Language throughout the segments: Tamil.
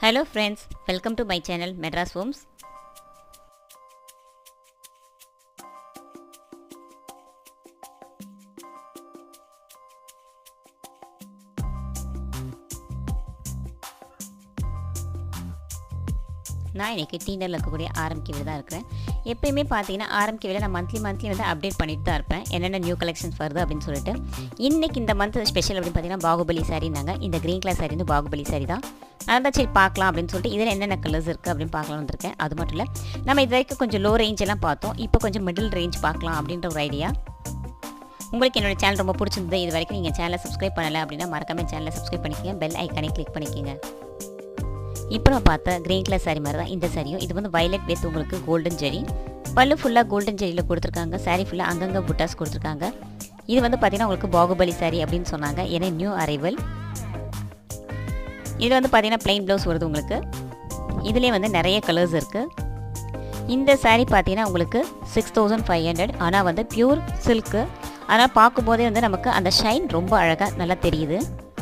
hello friends welcome to my channel Madras homes நான் இன்றைக்கி டீனரில் இருக்கக்கூடிய ஆரம்பிக்கவில் தான் இருக்கிறேன் எப்பயுமே பார்த்தீங்கன்னா ஆரம்பிக்கவில் நான் மந்த்லி மந்த்லி வந்து அப்டேட் பண்ணிட்டு தான் இருப்பேன் என்னென்ன நியூ கலெக்ஷன்ஸ் வருது அப்படின்னு சொல்லிட்டு இன்றைக்கி இந்த மந்த் ஸ்பெஷல் அப்படின்னு பார்த்தீங்கன்னா பாகுபலி சாரினாங்க இந்த க்ரீன் கலர் சாரி வந்து பாகுபலி சாரி தான் அதான் சரி பார்க்கலாம் அப்படின்னு சொல்லிட்டு இதில் என்னென்ன கலர்ஸ் இருக்குது அப்படின்னு பார்க்கலாம் வந்திருக்கேன் அது மட்டும் இல்லை நம்ம இது வரைக்கும் கொஞ்சம் லோ ரேஞ்ச் எல்லாம் பார்த்தோம் இப்போ கொஞ்சம் மிடில் ரேஞ்ச் பார்க்கலாம் அப்படின்ற ஒரு ஐடியா உங்களுக்கு என்னோட சேனல் ரொம்ப பிடிச்சிருந்தது இது வரைக்கும் நீங்கள் சேனலை சப்ஸ்கிரைப் பண்ணலை அப்படின்னா மறக்காம சேனலை சப்ஸ்கிரைப் பண்ணிக்கங்க பெல் ஐக்கானே கிளிக் பண்ணிக்கோங்க இப்போ நான் பார்த்த கிரீன் கலர் சாரி மாதிரி தான் இந்த சாரியும் இது வந்து வயலட் வித் உங்களுக்கு கோல்டன் ஜெரி பல்லு ஃபுல்லாக கோல்டன் ஜெரியில் கொடுத்துருக்காங்க சாரி ஃபுல்லாக அங்கங்கே புட்டாஸ் கொடுத்துருக்காங்க இது வந்து பார்த்தீங்கன்னா உங்களுக்கு பாகுபலி சாரி அப்படின்னு சொன்னாங்க ஏன்னா நியூ அரைவல் இது வந்து பார்த்தீங்கன்னா பிளைன் ப்ளவுஸ் வருது உங்களுக்கு இதுலேயே வந்து நிறைய கலர்ஸ் இருக்குது இந்த சாரீ பார்த்தீங்கன்னா உங்களுக்கு சிக்ஸ் தௌசண்ட் ஃபைவ் ஹண்ட்ரட் ஆனால் வந்து பியூர் சில்க்கு அதனால் பார்க்கும்போதே வந்து நமக்கு அந்த ஷைன் ரொம்ப அழகாக நல்லா தெரியுது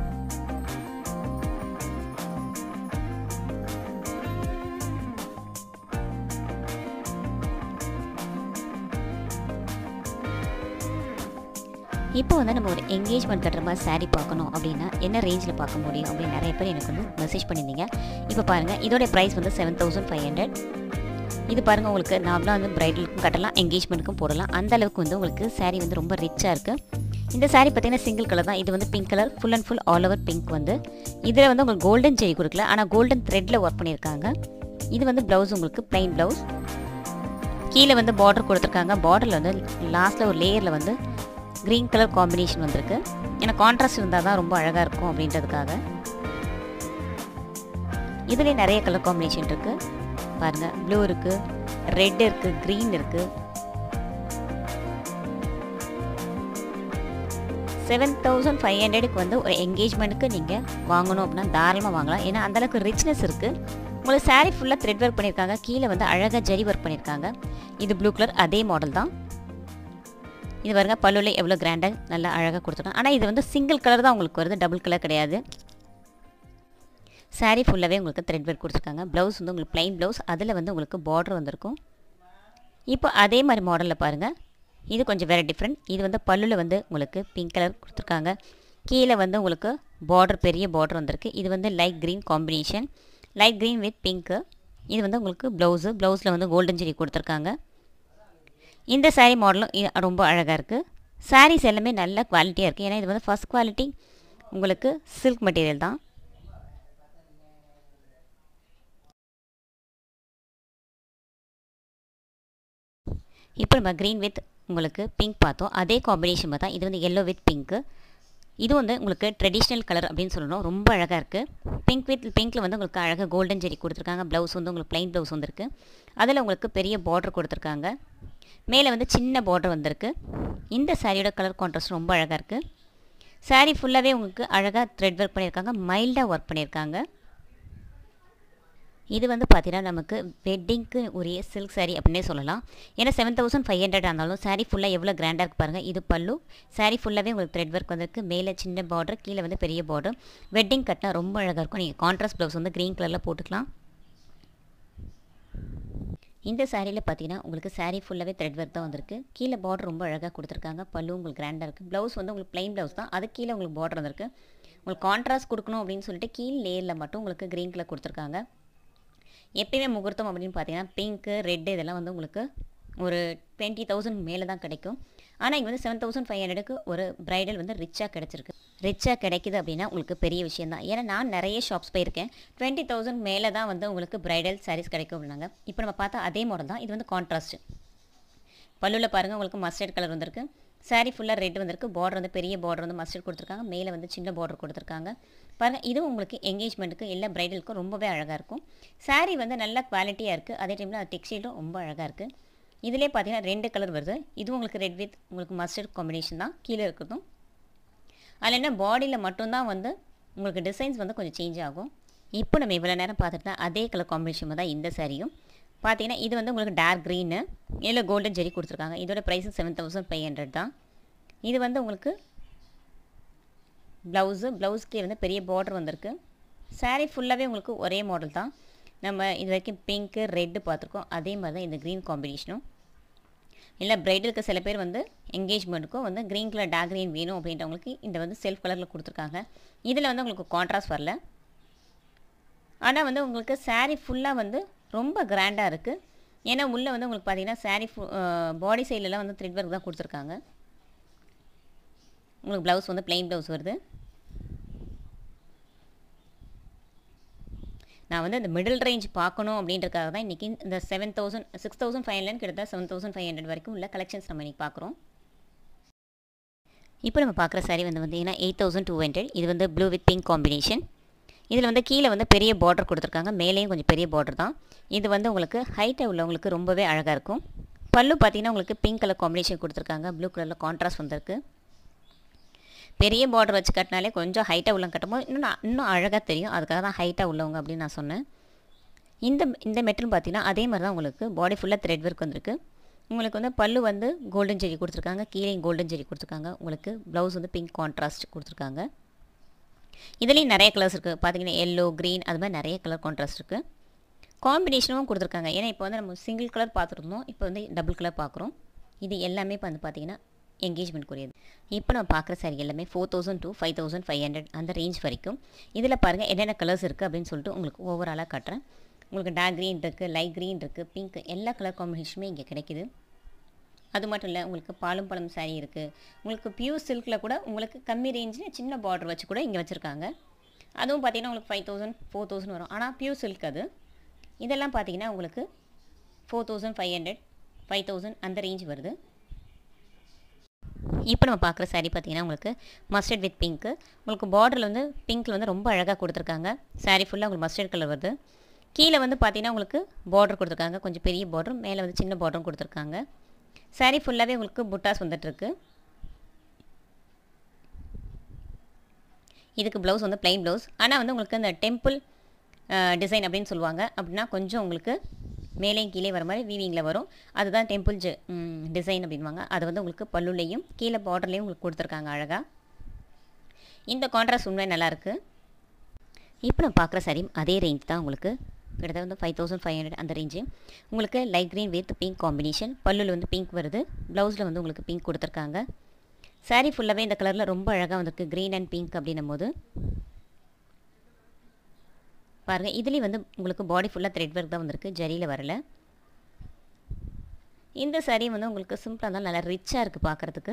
இப்போ வந்து நம்ம ஒரு என்கேஜ்மெண்ட் கட்டுற மாதிரி சாரீ பார்க்கணும் அப்படின்னா என்ன ரேஞ்சில் பார்க்க முடியும் அப்படின்னு நிறைய பேர் எனக்கு வந்து மெசேஜ் பண்ணியிருந்தீங்க இப்போ பாருங்கள் இதோடைய ப்ரைஸ் வந்து செவன் தௌசண்ட் ஃபைவ் ஹண்ட்ரட் இது பாருங்கள் உங்களுக்கு நார்மலாக வந்து ப்ரைடலுக்கும் கட்டலாம் என்கேஜ்மெண்ட்டுக்கும் போடலாம் அந்த அளவுக்கு வந்து உங்களுக்கு சாரீ வந்து ரொம்ப ரிச்சாக இருக்குது இந்த சாரீ பார்த்தீங்கன்னா சிங்கிள் கலர் தான் இது வந்து pink colour full and full all over pink வந்து இதில் வந்து உங்களுக்கு கோல்டன் செடி கொடுக்கல ஆனால் கோல்டன் த்ரெட்டில் ஒர்க் பண்ணியிருக்காங்க இது வந்து ப்ளவுஸ் உங்களுக்கு ப்ளைன் ப்ளவுஸ் கீழே வந்து பார்டர் கொடுத்துருக்காங்க பார்டரில் வந்து லாஸ்ட்டில் ஒரு லேயரில் வந்து க்ரீன் கலர் காம்பினேஷன் வந்திருக்கு ஏன்னா கான்ட்ராஸ்ட் இருந்தால் தான் ரொம்ப அழகாக இருக்கும் அப்படின்றதுக்காக இதுலேயே நிறைய கலர் காம்பினேஷன் இருக்குது பாருங்கள் ப்ளூ இருக்குது ரெட் இருக்குது க்ரீன் இருக்குது செவன் தௌசண்ட் ஃபைவ் ஹண்ட்ரடுக்கு வந்து ஒரு என்கேஜ்மெண்ட்டுக்கு நீங்கள் வாங்கணும் அப்படின்னா தாராளமாக வாங்கலாம் ஏன்னா அந்தளவுக்கு ரிச்னஸ் இருக்குது உங்களுக்கு சாரீ ஃபுல்லாக த்ரெட் ஒர்க் பண்ணியிருக்காங்க கீழே வந்து அழகாக ஜரி ஒர்க் பண்ணியிருக்காங்க இது ப்ளூ கலர் அதே மாடல் தான் இது பாருங்க பல்லுவில் எவ்வளோ கிராண்டாக நல்லா அழகாக கொடுத்துருக்காங்க ஆனால் இது வந்து சிங்கிள் கலர் தான் உங்களுக்கு வருது டபுள் கலர் கிடையாது சாரீ ஃபுல்லாகவே உங்களுக்கு த்ரெட் ஒர்க் கொடுத்துருக்காங்க ப்ளவுஸ் வந்து உங்களுக்கு ப்ளைன் ப்ளவுஸ் அதில் வந்து உங்களுக்கு பார்டர் வந்திருக்கும் இப்போ அதே மாதிரி மாடலில் பாருங்கள் இது கொஞ்சம் வேறு டிஃப்ரெண்ட் இது வந்து பல்லுவில் வந்து உங்களுக்கு பிங்க் கலர் கொடுத்துருக்காங்க கீழே வந்து உங்களுக்கு பார்டர் பெரிய பார்டர் வந்திருக்கு இது வந்து light green combination light green with pink இது வந்து உங்களுக்கு ப்ளவுஸு ப்ளவுஸில் வந்து கோல்டன் ஜெரி கொடுத்துருக்காங்க இந்த சாரீ மாடலும் ரொம்ப அழகாக இருக்குது சாரீஸ் எல்லாமே நல்ல குவாலிட்டியாக இருக்குது ஏன்னா இது வந்து ஃபஸ்ட் குவாலிட்டி உங்களுக்கு சில்க் மெட்டீரியல் தான் இப்போ நம்ம க்ரீன் வித் உங்களுக்கு பிங்க் பார்த்தோம் அதே காம்பினேஷன் பார்த்தா இது வந்து எல்லோ வித் பிங்க்கு இது வந்து உங்களுக்கு ட்ரெடிஷ்னல் கலர் அப்படின்னு சொல்லணும் ரொம்ப அழகாக இருக்குது பிங்க் வித் பிங்க்கில் வந்து உங்களுக்கு அழகாக கோல்டன் ஜெரி கொடுத்துருக்காங்க ப்ளவுஸ் வந்து உங்களுக்கு ப்ளைன் ப்ளவுஸ் வந்துருக்கு அதில் உங்களுக்கு பெரிய பார்டர் கொடுத்துருக்காங்க மேலே வந்து சின்ன பார்டர் வந்திருக்கு இந்த சாரியோட கலர் கான்ட்ராஸ்ட் ரொம்ப அழகாக இருக்குது சாரீ ஃபுல்லாகவே உங்களுக்கு அழகாக த்ரெட் ஒர்க் பண்ணியிருக்காங்க மைல்டாக ஒர்க் பண்ணியிருக்காங்க இது வந்து பார்த்தீங்கன்னா நமக்கு வெட்டிங்க்கு உரிய சில்க் சாரீ அப்படின்னே சொல்லலாம் ஏன்னா செவன் தௌசண்ட் ஃபைவ் ஹண்ட்ரட் இருந்தாலும் சாரீ ஃபுல்லாக எவ்வளோ கிராண்டாக இருக்கு பாருங்கள் இது பல்லு சாரீ ஃபுல்லாகவே உங்களுக்கு த்ரெட் ஒர்க் வந்திருக்கு மேலே சின்ன பார்டர் கீழே வந்து பெரிய பார்டர் வெட்டிங் கட்டினா ரொம்ப அழகாக இருக்கும் நீங்கள் கான்ட்ராஸ்ட் ப்ளவுஸ் வந்து க்ரீன் கலரில் போட்டுக்கலாம் இந்த சாரியில் பார்த்தீங்கன்னா உங்களுக்கு சாரீ ஃபுல்லாகவே த்ரெட் ஒர்க் தான் வந்திருக்கு கீழே பார்டர் ரொம்ப அழகாக கொடுத்துருக்காங்க பல்லு உங்களுக்கு கிராண்டாக இருக்குது ப்ளவுஸ் வந்து உங்களுக்கு ப்ளைன் ப்ளவுஸ் தான் அது கீழே உங்களுக்கு பார்டர் வந்திருக்கு உங்களுக்கு கான்ட்ராஸ்ட் கொடுக்கணும் அப்படின்னு சொல்லிட்டு கீழ் லேயரில் மட்டும் உங்களுக்கு க்ரீன் கலர் கொடுத்துருக்காங்க எப்பயுமே முகூர்த்தம் அப்படின்னு பார்த்தீங்கன்னா பிங்க்கு ரெட்டு இதெல்லாம் வந்து உங்களுக்கு ஒரு டுவெண்ட்டி தௌசண்ட் மேலே தான் கிடைக்கும் ஆனால் இங்கே வந்து செவன் தௌசண்ட் ஃபைவ் ஹண்ட்ரடுக்கு ஒரு ப்ரைடல் வந்து ரிச்சாக கிடச்சிருக்கு ரிச்சாக கிடைக்குது அப்படின்னா உங்களுக்கு பெரிய விஷயம் தான் ஏன்னா நான் நிறைய ஷாப்ஸ் போயிருக்கேன் டுவெண்ட்டி தௌசண்ட் மேலே தான் வந்து உங்களுக்கு ப்ரைடல் சாரீஸ் கிடைக்கும் அப்படின்னாங்க இப்போ நம்ம பார்த்தா அதே மாடல் தான் இது வந்து கான்ட்ராஸ்ட் பல்லுவில் பாருங்கள் உங்களுக்கு மஸ்டர்ட் கலர் வந்திருக்கு சாரீ ஃபுல்லாக ரெட் வந்திருக்கு பார்டர் வந்து பெரிய பார்டர் வந்து மஸ்டர்ட் கொடுத்துருக்காங்க மேலே வந்து சின்ன பார்டர் கொடுத்துருக்காங்க பாருங்கள் இதுவும் உங்களுக்கு என்கேஜ்மெண்ட்டுக்கு எல்லா ப்ரைடலுக்கும் ரொம்பவே அழகாக இருக்கும் சாரீ வந்து நல்ல குவாலிட்டியாக இருக்குது அதே டைமில் அது டெக்ஸ்டைலும் ரொம்ப அழகாக இருக்குது இதிலே பார்த்தீங்கன்னா ரெண்டு கலர் வருது இதுவும் உங்களுக்கு ரெட் வித் உங்களுக்கு மஸ்டர்ட் காம்பினேஷன் தான் கீழே இருக்கிறதும் அதில் என்ன பாடியில் மட்டும்தான் வந்து உங்களுக்கு டிசைன்ஸ் வந்து கொஞ்சம் சேஞ்ச் ஆகும் இப்போ நம்ம இவ்வளோ நேரம் பார்த்துட்டு அதே கலர் காம்பினேஷன் தான் இந்த சாரியும் பார்த்தீங்கன்னா இது வந்து உங்களுக்கு டார்க் க்ரீனு இதில் கோல்டன் ஜெரி கொடுத்துருக்காங்க இதோட ப்ரைஸும் செவன் தௌசண்ட் ஃபைவ் ஹண்ட்ரட் தான் இது வந்து உங்களுக்கு ப்ளவுஸு ப்ளவுஸ்க்கே வந்து பெரிய பார்டர் வந்திருக்கு saree ஃபுல்லாகவே உங்களுக்கு ஒரே மாடல் தான் நம்ம இது வரைக்கும் பிங்க்கு ரெட்டு பார்த்துருக்கோம் அதே மாதிரி தான் இந்த க்ரீன் காம்பினேஷனும் இல்லை ப்ரைடலுக்கு சில பேர் வந்து என்கேஜ்மெண்ட்டுக்கும் வந்து க்ரீன் கலர் டார்க் க்ரீன் வேணும் அப்படின்றவங்களுக்கு இந்த வந்து செல்ஃப் கலரில் கொடுத்துருக்காங்க இதில் வந்து உங்களுக்கு கான்ட்ராஸ்ட் வரல ஆனால் வந்து உங்களுக்கு saree ஃபுல்லாக வந்து ரொம்ப கிராண்டாக இருக்குது ஏன்னா உள்ளே வந்து உங்களுக்கு பார்த்தீங்கன்னா saree ஃபு பாடி சைட்லலாம் வந்து த்ரெட் ஒர்க் தான் கொடுத்துருக்காங்க உங்களுக்கு ப்ளவுஸ் வந்து plain ப்ளவுஸ் வருது நான் வந்து இந்த மிடில் ரேஞ்ச் பார்க்கணும் அப்படின்றக்காக தான் இன்றைக்கி இந்த seven thousand six thousand five hundred கிட்டத்தட்ட செவன் தௌசண்ட் ஃபைவ் ஹண்ட்ரட் வரைக்கும் உள்ள கலெக்ஷன்ஸ் நம்ம இன்றைக்கி பார்க்குறோம் இப்போ நம்ம பார்க்குற saree வந்து பார்த்தீங்கன்னா எயிட் தௌசண்ட் டூ ஹண்ட்ரட் இது வந்து ப்ளூ வித் பிங்க் காம்பினேஷன் இதில் வந்து கீழே வந்து பெரிய பார்டர் கொடுத்துருக்காங்க மேலேயும் கொஞ்சம் பெரிய பார்டர் தான் இது வந்து உங்களுக்கு ஹைட்டாக உள்ளவங்களுக்கு ரொம்பவே அழகாக இருக்கும் பல்லு பார்த்தீங்கன்னா உங்களுக்கு பிங்க் கலர் காம்பினேஷன் கொடுத்துருக்காங்க ப்ளூ கலரில் கான்ட்ராஸ்ட் வந்திருக்கு பெரிய பார்டர் வச்சு கட்டினாலே கொஞ்சம் ஹைட்டாக உள்ளவங்க கட்டும்போது இன்னும் நான் இன்னும் அழகாக தெரியும் அதுக்காக தான் ஹைட்டாக உள்ளவங்க அப்படின்னு நான் சொன்னேன் இந்த இந்த மெட்டல் பார்த்தீங்கன்னா அதே மாதிரி தான் உங்களுக்கு பாடி ஃபுல்லாக த்ரெட் ஒர்க் வந்திருக்கு உங்களுக்கு வந்து பல்லு வந்து கோல்டன் ஜெரி கொடுத்துருக்காங்க கீழே கோல்டன் ஜெரி கொடுத்துருக்காங்க உங்களுக்கு ப்ளவுஸ் வந்து பிங்க் கான்ட்ராஸ்ட் கொடுத்துருக்காங்க இதுலேயும் நிறைய கலர்ஸ் இருக்குது பார்த்தீங்கன்னா எல்லோ க்ரீன் அது மாதிரி நிறைய கலர் கான்ட்ராஸ்ட் இருக்குது காம்பினேஷனும் கொடுத்துருக்காங்க ஏன்னா இப்போ வந்து நம்ம சிங்கிள் கலர் பார்த்துருந்தோம் இப்போ வந்து டபுள் கலர் பார்க்குறோம் இது எல்லாமே இப்போ வந்து பார்த்தீங்கன்னா என்கேஜ்மெண்ட்க்குரியது இப்போ நம்ம பார்க்குற சாரி எல்லாமே four thousand two five thousand five hundred அந்த ரேஞ்ச் வரைக்கும் இதில் பாருங்கள் என்னென்ன கலர்ஸ் இருக்குது அப்படின்னு சொல்லிட்டு உங்களுக்கு ஓவராலாக காட்டுறேன் உங்களுக்கு டார்க் க்ரீன் இருக்குது லைட் க்ரீன் இருக்குது பிங்க் எல்லா கலர் காம்பினேஷனுமே இங்கே கிடைக்குது அது மட்டும் இல்லை உங்களுக்கு பாலும் பழம் சாரீ இருக்குது உங்களுக்கு பியூர் சில்கில் கூட உங்களுக்கு கம்மி ரேஞ்சில் சின்ன பார்டர் வச்சு கூட இங்கே வச்சுருக்காங்க அதுவும் பார்த்தீங்கன்னா உங்களுக்கு ஃபைவ் தௌசண்ட் ஃபோர் தௌசண்ட் வரும் ஆனால் பியூர் சில்க் அது இதெல்லாம் பார்த்தீங்கன்னா உங்களுக்கு four thousand five hundred five thousand அந்த ரேஞ்ச் வருது இப்போ நம்ம பார்க்குற saree பார்த்தீங்கன்னா உங்களுக்கு மஸ்டர்ட் வித் பிங்க்கு உங்களுக்கு பார்டரில் வந்து பிங்க்கில் வந்து ரொம்ப அழகாக கொடுத்துருக்காங்க saree ஃபுல்லாக உங்களுக்கு மஸ்டர்ட் கலர் வருது கீழே வந்து பார்த்தீங்கன்னா உங்களுக்கு பார்டர் கொடுத்துருக்காங்க கொஞ்சம் பெரிய பார்டரும் மேலே வந்து சின்ன பார்டரும் கொடுத்துருக்காங்க saree ஃபுல்லாகவே உங்களுக்கு புட்டாஸ் வந்துட்டுருக்கு இதுக்கு ப்ளவுஸ் வந்து plain ப்ளவுஸ் ஆனால் வந்து உங்களுக்கு அந்த டெம்பிள் டிசைன் அப்படின்னு சொல்லுவாங்க அப்படின்னா கொஞ்சம் உங்களுக்கு மேலேயும் கீழே வர மாதிரி வீவிங்கில் வரும் அதுதான் டெம்பிள் ஜ டிசைன் அப்படின்வாங்க அது வந்து உங்களுக்கு பல்லுலேயும் கீழே பார்டர்லேயும் உங்களுக்கு கொடுத்துருக்காங்க அழகாக இந்த கான்ட்ராஸ்ட் உண்மை நல்லாயிருக்கு இப்போ நான் பார்க்குற saree அதே ரேஞ்ச் தான் உங்களுக்கு கிட்டத்தட்ட வந்து ஃபைவ் தௌசண்ட் ஃபைவ் ஹண்ட்ரட் அந்த ரேஞ்சு உங்களுக்கு light green with pink combination பல்லுல வந்து பிங்க் வருது ப்ளவுஸில் வந்து உங்களுக்கு பிங்க் கொடுத்துருக்காங்க saree ஃபுல்லாகவே இந்த கலரில் ரொம்ப அழகாக வந்திருக்கு க்ரீன் அண்ட் பிங்க் அப்படின்னும் போது பாருங்கள் இதுலேயும் வந்து உங்களுக்கு பாடி ஃபுல்லாக த்ரெட் ஒர்க் தான் வந்திருக்கு ஜரியில் வரல இந்த saree வந்து உங்களுக்கு சிம்பிளாக தான் நல்லா ரிச்சாக இருக்குது பார்க்குறதுக்கு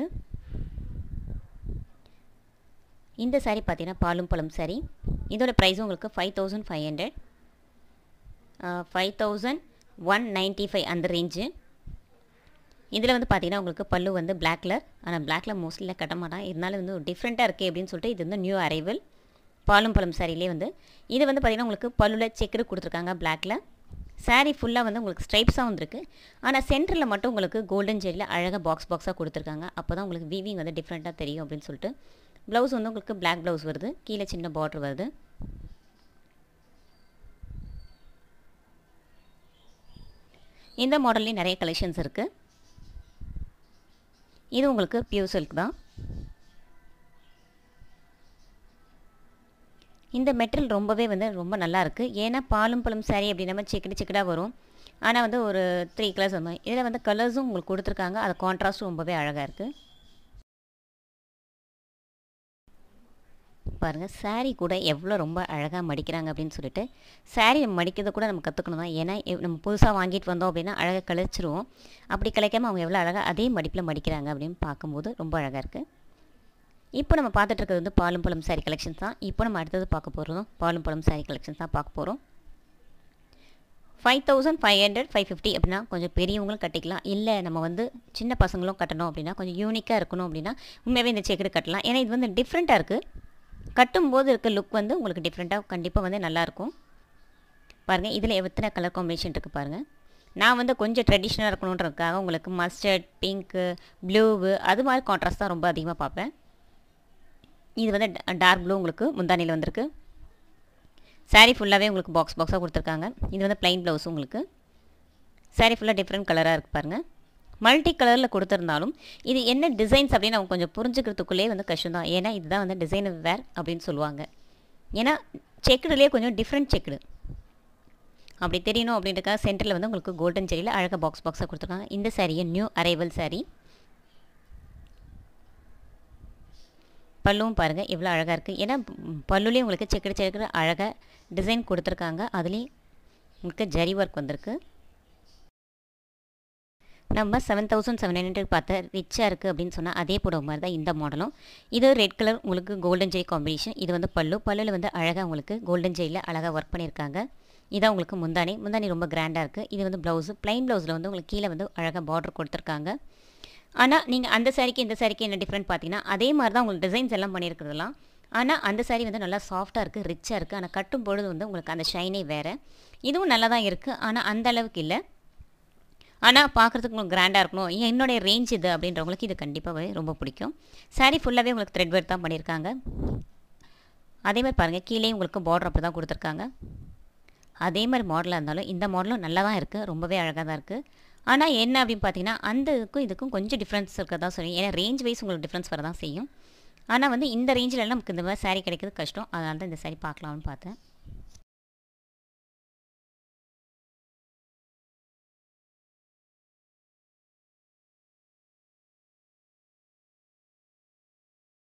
இந்த saree பார்த்தீங்கன்னா பாலும் பழம் saree இதோட ப்ரைஸும் உங்களுக்கு five thousand five hundred five thousand one ninety five அந்த ரேஞ்சு இதில் வந்து பார்த்தீங்கன்னா உங்களுக்கு பல்லு வந்து black கலர் ஆனால் black கலர் மோஸ்ட்லி கட்ட மாட்டான் இருந்தாலும் வந்து டிஃப்ரெண்ட்டாக இருக்கே அப்படின்னு சொல்லிட்டு இது வந்து நியூ அரைவல் பாலும் பழம் சாரிலே வந்து இது வந்து பார்த்திங்கன்னா உங்களுக்கு பல்லுவில் செக்குடு கொடுத்துருக்காங்க பிளாக்ல saree ஃபுல்லாக வந்து உங்களுக்கு ஸ்ட்ரைப்ஸாக வந்திருக்கு ஆனால் சென்டரில் மட்டும் உங்களுக்கு கோல்டன் ஜெரியில் அழகாக பாக்ஸ் பாக்ஸாக கொடுத்துருக்காங்க அப்போ தான் உங்களுக்கு வீவிங் வந்து டிஃப்ரெண்ட்டாக தெரியும் அப்படின்னு சொல்லிட்டு ப்ளவுஸ் வந்து உங்களுக்கு பிளாக் ப்ளவுஸ் வருது கீழே சின்ன பார்டர் வருது இந்த மாடல்லையும் நிறைய கலெக்ஷன்ஸ் இருக்குது இது உங்களுக்கு பியூர் சில்க் தான் இந்த மெட்டீரியல் ரொம்பவே வந்து ரொம்ப நல்லா இருக்குது ஏன்னா பாலும் பழம் saree அப்படி நம்ம செக்கடி செக்கடாக வரும் ஆனால் வந்து ஒரு த்ரீ கலர்ஸ் அந்த மாதிரி இதில் வந்து கலர்ஸும் உங்களுக்கு கொடுத்துருக்காங்க அது கான்ட்ராஸ்ட்டும் ரொம்பவே அழகாக இருக்குது பாருங்கள் saree கூட எவ்வளோ ரொம்ப அழகாக மடிக்கிறாங்க அப்படின்னு சொல்லிட்டு saree மடிக்கிறத கூட நம்ம கற்றுக்கணும் தான் ஏன்னா எவ்- நம்ம புதுசாக வாங்கிட்டு வந்தோம் அப்படின்னா அழகாக கழிச்சிருவோம் அப்படி கலைக்காமல் அவங்க எவ்வளோ அழகாக அதே மடிப்பில் மடிக்கிறாங்க அப்படின்னு பார்க்கும்போது ரொம்ப அழகாக இருக்குது இப்போ நம்ம பார்த்துட்டு இருக்கிறது வந்து பாலும் பழம் saree கலெக்ஷன்ஸ் தான் இப்போ நம்ம அடுத்தது பார்க்க போகிறதும் பாலும் பழம் saree கலெக்ஷன்ஸ் தான் பார்க்க போகிறோம் five thousand five hundred five fifty அப்படின்னா கொஞ்சம் பெரியவங்களும் கட்டிக்கலாம் இல்லை நம்ம வந்து சின்ன பசங்களும் கட்டணும் அப்படின்னா கொஞ்சம் யூனிக்காக இருக்கணும் அப்படின்னா உண்மையாகவே இந்த செக்குடு கட்டலாம் ஏன்னா இது வந்து டிஃப்ரெண்ட்டாக இருக்குது கட்டும்போது இருக்க லுக் வந்து உங்களுக்கு டிஃப்ரெண்ட்டாக கண்டிப்பாக வந்து நல்லாயிருக்கும் பாருங்கள் இதில் எத்தனை கலர் காம்பினேஷன் இருக்குது பாருங்கள் நான் வந்து கொஞ்சம் ட்ரெடிஷ்னலாக இருக்கணுன்றதுக்காக உங்களுக்கு மஸ்டர்ட் பிங்க்கு ப்ளூவு அது மாதிரி கான்ட்ராஸ்ட் தான் ரொம்ப அதிகமாக பார்ப்பேன் இது வந்து டார்க் ப்ளூ உங்களுக்கு முந்தானியில் வந்திருக்கு saree ஃபுல்லாகவே உங்களுக்கு பாக்ஸ் பாக்ஸாக கொடுத்துருக்காங்க இது வந்து plain ப்ளவுஸ் உங்களுக்கு saree ஃபுல்லாக டிஃப்ரெண்ட் கலராக இருக்குது பாருங்கள் மல்டி கலரில் கொடுத்துருந்தாலும் இது என்ன டிசைன்ஸ் அப்படின்னு அவங்க கொஞ்சம் புரிஞ்சுக்கிறதுக்குள்ளே வந்து கஷ்டம் தான் ஏன்னா இதுதான் வந்து டிசைனர் வேர் அப்படின்னு சொல்லுவாங்க ஏன்னா செக்குடுலேயே கொஞ்சம் டிஃப்ரெண்ட் செக்குடு அப்படி தெரியணும் அப்படின்றக்காக சென்டரில் வந்து உங்களுக்கு கோல்டன் ஜெரியில் அழகாக பாக்ஸ் பாக்ஸாக கொடுத்துருக்காங்க இந்த சாரியை நியூ அரைவல் சாரீ பல்லுவும் பாருங்கள் எவ்வளோ அழகாக இருக்குது ஏன்னா பல்லுலேயும் உங்களுக்கு செக்கடு செக்கடு அழகாக டிசைன் கொடுத்துருக்காங்க அதுலேயும் உங்களுக்கு ஜரி ஒர்க் வந்திருக்கு நம்ம செவன் தௌசண்ட் செவன் ஹண்ட்ரட் பார்த்த ரிச்சாக இருக்குது அப்படின்னு சொன்னால் அதே புடவை மாதிரி தான் இந்த மாடலும் இது ரெட் கலர் உங்களுக்கு கோல்டன் ஜெய் காம்பினேஷன் இது வந்து பல்லு பல்லுவில் வந்து அழகாக உங்களுக்கு கோல்டன் ஜெயில் அழகாக ஒர்க் பண்ணியிருக்காங்க இதான் உங்களுக்கு முந்தானி முந்தானி ரொம்ப கிராண்டாக இருக்குது இது வந்து ப்ளவுஸு ப்ளைன் ப்ளவுஸில் வந்து உங்களுக்கு கீழே வந்து அழகாக பார்டர் கொடுத்துருக்காங்க ஆனால் நீங்கள் அந்த சாரிக்கு இந்த சாரிக்கு என்ன டிஃப்ரெண்ட் பார்த்தீங்கன்னா அதே மாதிரி தான் உங்களுக்கு டிசைன்ஸ் எல்லாம் பண்ணியிருக்கிறதுலாம் ஆனால் அந்த சாரீ வந்து நல்லா சாஃப்டாக இருக்குது ரிச்சாக இருக்குது ஆனால் கட்டும் பொழுது வந்து உங்களுக்கு அந்த ஷைனே வேறு இதுவும் நல்லா தான் இருக்குது ஆனால் அந்த அளவுக்கு இல்லை ஆனால் பார்க்குறதுக்கு உங்களுக்கு கிராண்டாக இருக்கணும் என்னுடைய ரேஞ்ச் இது அப்படின்றவங்களுக்கு இது கண்டிப்பாகவே ரொம்ப பிடிக்கும் சாரீ ஃபுல்லாகவே உங்களுக்கு த்ரெட் ஒர்க் தான் பண்ணியிருக்காங்க அதே மாதிரி பாருங்கள் கீழே உங்களுக்கு பார்டர் அப்படி தான் கொடுத்துருக்காங்க அதே மாதிரி மாடலாக இருந்தாலும் இந்த மாடலும் நல்லா தான் இருக்குது ரொம்பவே அழகாக தான் இருக்குது ஆனால் என்ன அப்படின்னு பார்த்தீங்கன்னா அந்த இதுக்கும் இதுக்கும் கொஞ்சம் டிஃப்ரென்ஸ் இருக்க தான் சொல்லி ஏன்னா ரேஞ்ச் வைஸ் உங்களுக்கு டிஃப்ரென்ஸ் வர தான் செய்யும் ஆனால் வந்து இந்த ரேஞ்சில் நமக்கு இந்த மாதிரி சாரீ கிடைக்கிறது கஷ்டம் அதனால தான் இந்த சாரீ பார்க்கலாம்னு பார்த்தேன்